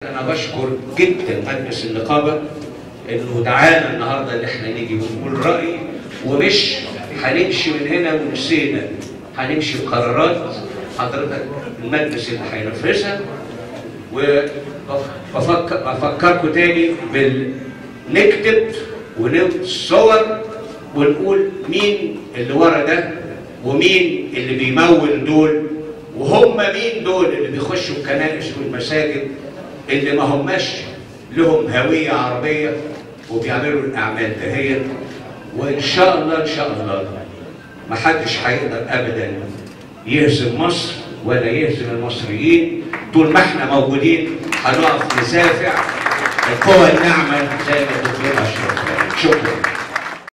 انا بشكر جدا مجلس النقابه انه دعانا النهارده ان احنا نيجي ونقول راي ومش هنمشي من هنا ونسينا هنمشي بقرارات حضرتك المجلس اللي هينفذها وبفكر بفكركم تاني بال نكتب ونكتب صور ونقول مين اللي ورا ده ومين اللي بيمول دول وهم مين دول اللي بيخشوا الكنائس والمساجد اللي ما هماش لهم هوية عربية وبيعملوا الأعمال دهيت وإن شاء الله إن شاء الله ما حدش هيقدر أبدا يهزم مصر ولا يهزم المصريين طول ما احنا موجودين هنقف نسافع القوى الناعمة زي ما الدكتور أشرف قال. شكرا